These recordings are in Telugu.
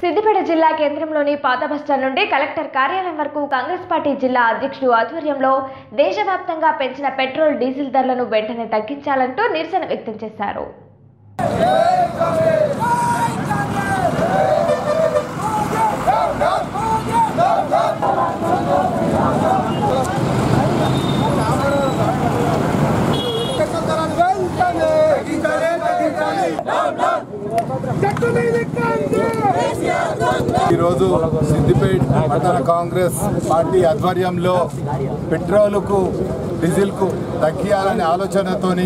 సిద్దిపేట జిల్లా కేంద్రంలోని పాత బస్టాండ్ నుండి కలెక్టర్ కార్యాలయం వరకు కాంగ్రెస్ పార్టీ జిల్లా అధ్యక్షుడు ఆధ్వర్యంలో దేశవ్యాప్తంగా పెంచిన పెట్రోల్ డీజిల్ ధరలను వెంటనే తగ్గించాలంటూ నిరసన వ్యక్తం చేశారు ఈరోజు సిద్దిపేట పట్టణ కాంగ్రెస్ పార్టీ ఆధ్వర్యంలో పెట్రోలుకు డీజిల్కు తగ్గియాలనే ఆలోచనతోని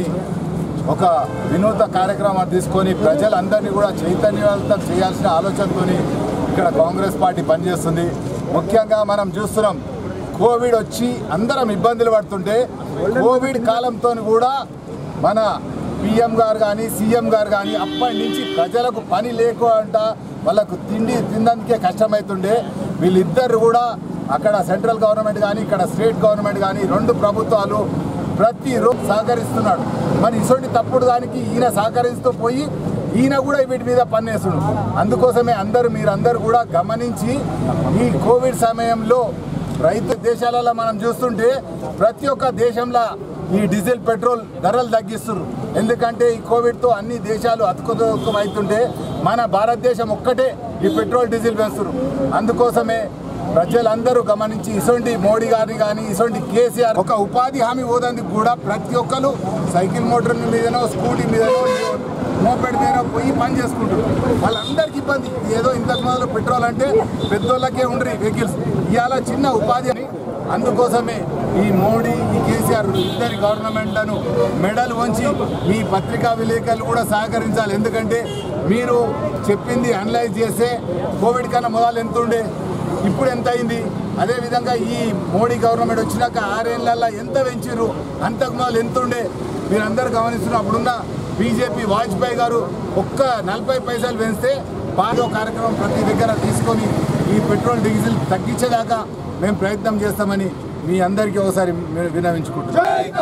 ఒక వినూత్న కార్యక్రమాన్ని తీసుకొని ప్రజలందరినీ కూడా చైతన్యవంతం చేయాల్సిన ఆలోచనతోని ఇక్కడ కాంగ్రెస్ పార్టీ పనిచేస్తుంది ముఖ్యంగా మనం చూస్తున్నాం కోవిడ్ వచ్చి అందరం ఇబ్బందులు పడుతుంటే కోవిడ్ కాలంతో కూడా మన పిఎం గారు కానీ సీఎం గారు కానీ అప్పటి నుంచి ప్రజలకు పని లేకుండా వాళ్ళకు తిండి తినడానికే కష్టమవుతుండే వీళ్ళిద్దరు కూడా అక్కడ సెంట్రల్ గవర్నమెంట్ కానీ ఇక్కడ స్టేట్ గవర్నమెంట్ కానీ రెండు ప్రభుత్వాలు ప్రతిరోజు సహకరిస్తున్నాడు మరి ఇటువంటి తప్పుడు దానికి ఈయన సహకరిస్తూ పోయి ఈయన కూడా వీటి మీద పన్నేస్తుడు అందుకోసమే అందరూ మీరందరూ కూడా గమనించి ఈ కోవిడ్ సమయంలో రైతు దేశాలలో మనం చూస్తుంటే ప్రతి ఒక్క దేశంలో ఈ డీజిల్ పెట్రోల్ ధరలు తగ్గిస్తున్నారు ఎందుకంటే ఈ కోవిడ్తో అన్ని దేశాలు అతుకుతుకం అవుతుంటే మన భారతదేశం ఒక్కటే ఈ పెట్రోల్ డీజిల్ వేస్తున్నారు అందుకోసమే ప్రజలందరూ గమనించి ఇసొంటి మోడీ గారిని కానీ ఇసొంటి కేసీఆర్ ఒక ఉపాధి హామీ హోదానికి కూడా ప్రతి ఒక్కరు సైకిల్ మోటార్ మీదనో స్కూటీ మీదనో మోపెడ్ మీద పోయి పని చేసుకుంటారు వాళ్ళందరికీ ఇబ్బంది ఏదో ఇంతకు మొదలు పెట్రోల్ అంటే పెద్దోళ్ళకే ఉండరు వెహికల్స్ ఇవాళ చిన్న ఉపాధి అని అందుకోసమే ఈ మోడీ ఈ కేసీఆర్ ఇద్దరి గవర్నమెంట్లను మెడల్ వంచి మీ పత్రికా విలేకరులు కూడా సహకరించాలి ఎందుకంటే మీరు చెప్పింది అనలైజ్ చేస్తే కోవిడ్ కన్నా మొదలు ఎంత ఉండే ఇప్పుడు ఎంత అయింది అదేవిధంగా ఈ మోడీ గవర్నమెంట్ వచ్చినాక ఆరేళ్లలో ఎంత పెంచారు అంతకు మొదలు ఎంత ఉండే మీరందరూ గమనిస్తున్న అప్పుడున్న బీజేపీ వాజ్పేయి గారు ఒక్క నలభై పైసలు పెంచితే బాగా కార్యక్రమం ప్రతి దగ్గర తీసుకొని ఈ పెట్రోల్ డీజిల్ తగ్గించేదాకా మేము ప్రయత్నం చేస్తామని మీ అందరికీ ఒకసారి వి- విన్నవించుకుంటున్నాం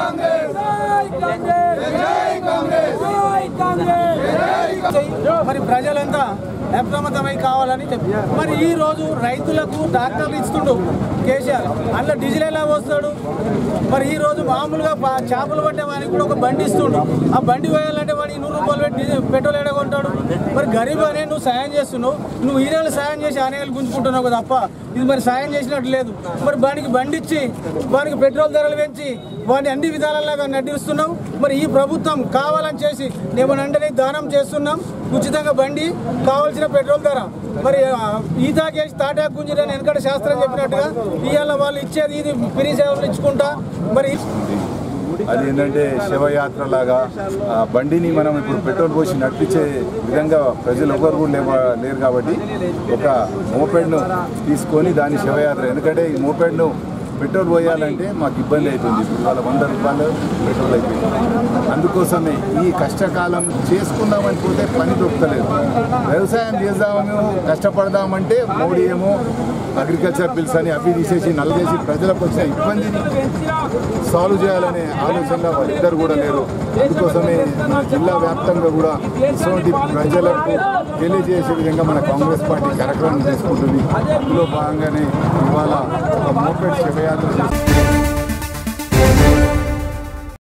మరి ప్రజలంతా అప్రమత్తమై కావాలని చెప్పి మరి ఈ రోజు రైతులకు ట్రాక్టర్లు ఇస్తుండు కేసీఆర్ అందులో డీజిల్ ఎలా వస్తాడు మరి ఈ రోజు మామూలుగా పా- చేపలు పట్టే వానికి కూడా ఒక బండి ఇస్తుండు ఆ బండి పోయాలంటే వాడికి నూరు రూపాయలు పెట్టి డీజిల్ పెట్రోల్ ఎడ కొంటాడు మరి గరీబ్ అనే నువ్వు సాయం చేస్తున్నావు నువ్వు ఈ నెల సాయం చేసి అనేలు గుంజుకుంటున్నావు కదా తప్ప ఇది మరి సాయం చేసినట్టు లేదు మరి వానికి బండి ఇచ్చి వానికి పెట్రోల్ ధరలు పెంచి వాడిని అన్ని విధాలుగా నడిస్తున్నాం మరి ఈ ప్రభుత్వం కావాలని చేసి ఏమనంటే దానం చేస్తున్నాం ఉచితంగా బండి కావాల్సిన పెట్రోల్ ధర మరి ఆ, ఈతాకేసి తాటా గుంజిరని వెనకట శాస్త్రం చెప్పినట్టుగా ఇవాళ వాళ్ళు ఇచ్చేది ఇది ఫ్రీ సేవలు ఇచ్చుకుంటా మరి అది ఏంటంటే శవయాత్ర లాగా ఆ బండిని మనం ఇప్పుడు పెట్రోల్ పోసి నడిపించే విధంగా ప్రజలు ఎవరు కూడా లేవ లేరు కాబట్టి ఒక మోపెడ్ను తీసుకొని దాని శవయాత్ర ఎందుకంటే ఈ మోపెడ్ను పెట్రోల్ పోయాలంటే మాకు ఇబ్బంది అవుతుంది ఇప్పుడు వాళ్ళ వంద రూపాయలు పెట్రోల్ అయిపోయింది అందుకోసమే ఈ కష్టకాలం చేసుకుందామని పోతే పని దొరకలేదు వ్యవసాయం చేద్దాము కష్టపడదామంటే మోడీ ఏమో అగ్రికల్చర్ బిల్స్ అని అవి తీసేసి నల్లజేసి ప్రజలకు వచ్చిన ఇబ్బందిని సాల్వ్ చేయాలనే ఆలోచనలో వాళ్ళిద్దరు కూడా లేరు అందుకోసమే మన జిల్లా వ్యాప్తంగా కూడా ఇటువంటి ప్రజలకు తెలియజేసే విధంగా మన కాంగ్రెస్ పార్టీ కార్యక్రమం చేసుకుంటుంది అందులో భాగంగానే ఇవాళ ఒక మోపెడ్ శివయాత్ర చేస్తుంది